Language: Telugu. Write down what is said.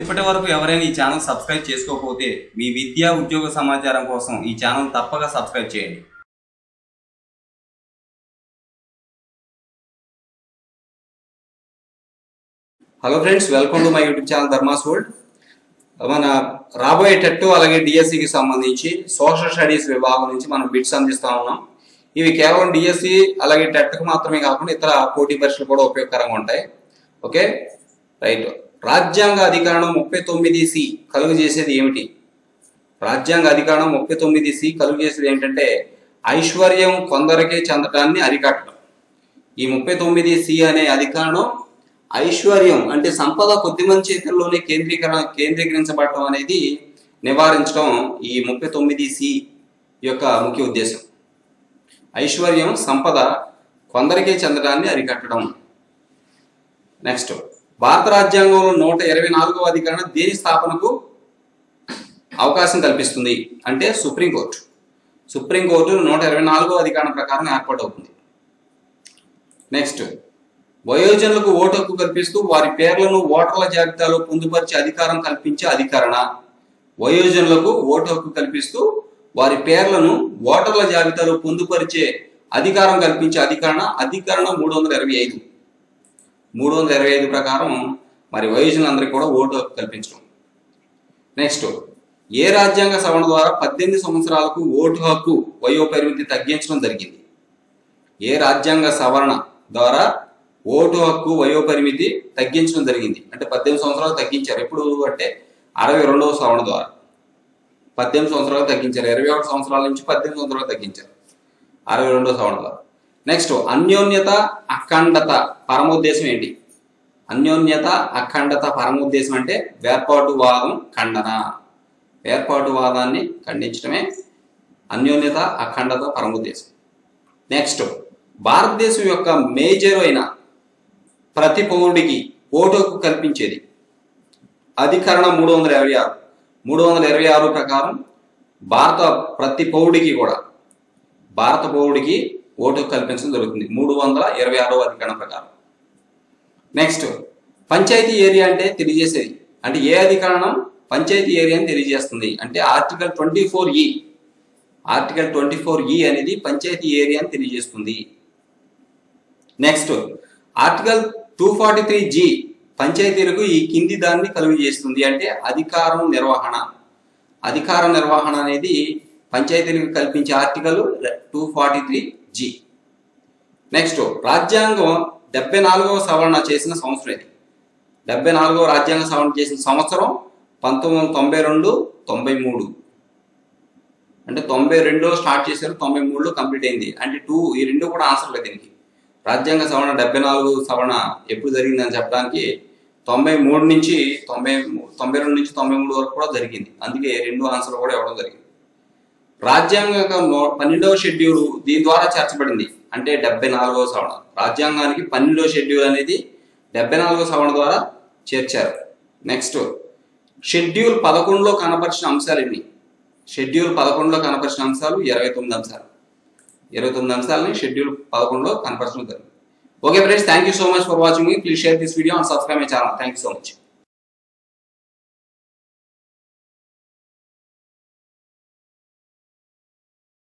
ఇప్పటి వరకు ఎవరైనా ఈ ఛానల్ సబ్స్క్రైబ్ చేసుకోకపోతే మీ విద్యా ఉద్యోగ సమాచారం కోసం ఈ ఛానల్ తప్పక సబ్స్క్రైబ్ చేయండి hello friends welcome to my YouTube channel Dharma's world మన రాబోయే టెట్టు అలాగే డిఎస్సికి సంబంధించి సోషల్ స్టడీస్ విభాగం నుంచి మనం బిట్స్ అందిస్తా ఉన్నాం ఇవి కేవలం డిఎస్సి అలాగే టెట్కు మాత్రమే కాకుండా ఇతర పోటీ పరీక్షలు కూడా ఉపయోగకరంగా ఉంటాయి ఓకే రైట్ రాజ్యాంగ అధికరణం ముప్పై తొమ్మిది సి కలుగు చేసేది ఏమిటి రాజ్యాంగ అధికరణం ముప్పై తొమ్మిది సి కలుగు చేసేది ఏంటంటే ఐశ్వర్యం కొందరికే చెందటాన్ని అరికట్టడం ఈ ముప్పై తొమ్మిది సి అనే అధికారం ఐశ్వర్యం అంటే సంపద కొద్దిమంది చేతుల్లోనే కేంద్రీకరణ కేంద్రీకరించబడటం అనేది నివారించడం ఈ ముప్పై తొమ్మిది సి యొక్క ముఖ్య ఉద్దేశం ఐశ్వర్యం సంపద కొందరికే చెందడాన్ని అరికట్టడం నెక్స్ట్ భారత రాజ్యాంగంలో నూట ఇరవై నాలుగవ అధికరణ దేని స్థాపనకు అవకాశం కల్పిస్తుంది అంటే సుప్రీంకోర్టు సుప్రీంకోర్టు నూట ఇరవై నాలుగవ అధికరణ ప్రకారం ఏర్పాటు అవుతుంది నెక్స్ట్ వయోజనులకు ఓటు హక్కు కల్పిస్తూ వారి పేర్లను ఓటర్ల జాబితాలో పొందుపరిచే అధికారం కల్పించే అధికరణ వయోజనులకు ఓటు హక్కు కల్పిస్తూ వారి పేర్లను ఓటర్ల జాబితాలో పొందుపరిచే అధికారం కల్పించే అధికరణ అధికరణ మూడు వందల ఇరవై ఐదు మూడు వందల ఇరవై ఐదు ప్రకారం మరి వయోజనులందరికీ కూడా ఓటు హక్కు కల్పించడం నెక్స్ట్ ఏ రాజ్యాంగ సవరణ ద్వారా పద్దెనిమిది సంవత్సరాలకు ఓటు హక్కు వయో పరిమితి తగ్గించడం జరిగింది ఏ రాజ్యాంగ సవరణ ద్వారా ఓటు హక్కు వయో పరిమితి తగ్గించడం జరిగింది అంటే పద్దెనిమిది సంవత్సరాలు తగ్గించారు ఎప్పుడు అంటే అరవై రెండవ సవరణ ద్వారా పద్దెనిమిది సంవత్సరాలు తగ్గించారు ఇరవై ఒకటి సంవత్సరాల నుంచి పద్దెనిమిది సంవత్సరాలు తగ్గించారు అరవై రెండవ సవరణ ద్వారా నెక్స్ట్ అన్యోన్యత అఖండత పరమోద్దేశం ఏంటి అన్యోన్యత అఖండత పరమోద్దేశం అంటే వేర్పాటువాదం ఖండన వేర్పాటువాదాన్ని ఖండించడమే అన్యోన్యత అఖండత పరమోద్దేశం నెక్స్ట్ భారతదేశం యొక్క మేజర్ అయిన ప్రతి పౌరుడికి ఓటు హక్కు కల్పించేది అధికరణ మూడు వందల ఇరవై ఆరు మూడు వందల ఇరవై ఆరు ప్రకారం భారత ప్రతి పౌరుడికి కూడా భారత పౌరుడికి ఓటు హక్కు కల్పించడం జరుగుతుంది మూడు వందల ఇరవై ఆరో అధికరణ ప్రకారం నెక్స్ట్ పంచాయతీ ఏరియా అంటే తెలియజేసేది అంటే ఏ అధికరణం పంచాయతీ ఏరియాని తెలియజేస్తుంది అంటే article twenty four E article twenty four E అనేది పంచాయతీ ఏరియాని తెలియజేస్తుంది next article two forty three G పంచాయతీలకు ఈ కింది దాన్ని కలుగు చేస్తుంది అంటే అధికారం నిర్వహణ అధికార నిర్వహణ అనేది పంచాయతీలకు కల్పించే article two forty three G next రాజ్యాంగం డెబ్బై నాలుగవ సవరణ చేసిన సంవత్సరం ఇది డెబ్బై నాలుగవ రాజ్యాంగ సవరణ చేసిన సంవత్సరం పంతొమ్మిది వందల తొంభై రెండు తొంభై మూడు అంటే తొంభై రెండులో స్టార్ట్ చేశారు తొంభై మూడులో కంప్లీట్ అయింది అంటే టూ ఈ రెండు కూడా ఆన్సర్ లేదు దీనికి రాజ్యాంగ సవరణ డెబ్బై నాలుగు సవరణ ఎప్పుడు జరిగిందని చెప్పడానికి తొంభై మూడు నుంచి తొంభై తొంభై రెండు నుంచి తొంభై మూడు వరకు కూడా జరిగింది అందుకే రెండు ఆన్సర్లు కూడా ఇవ్వడం జరిగింది రాజ్యాంగ యొక్క నో- పన్నెండవ షెడ్యూల్ దీని ద్వారా చేర్చబడింది అంటే డెబ్బై నాలుగవ సవరణ రాజ్యాంగానికి పన్నెండవ షెడ్యూల్ అనేది డెబ్బై నాలుగవ సవరణ ద్వారా చేర్చారు నెక్స్ట్ షెడ్యూల్ పదకొండులో కనపరిచిన అంశాలు ఎన్ని షెడ్యూల్ పదకొండులో కనపరిచిన అంశాలు ఇరవై తొమ్మిది అంశాలు ఇరవై తొమ్మిది అంశాలని షెడ్యూల్ పదకొండులో కనపరచడం జరిగింది okay friends thank you so much for watching please share this video and subscribe my channel thank you so much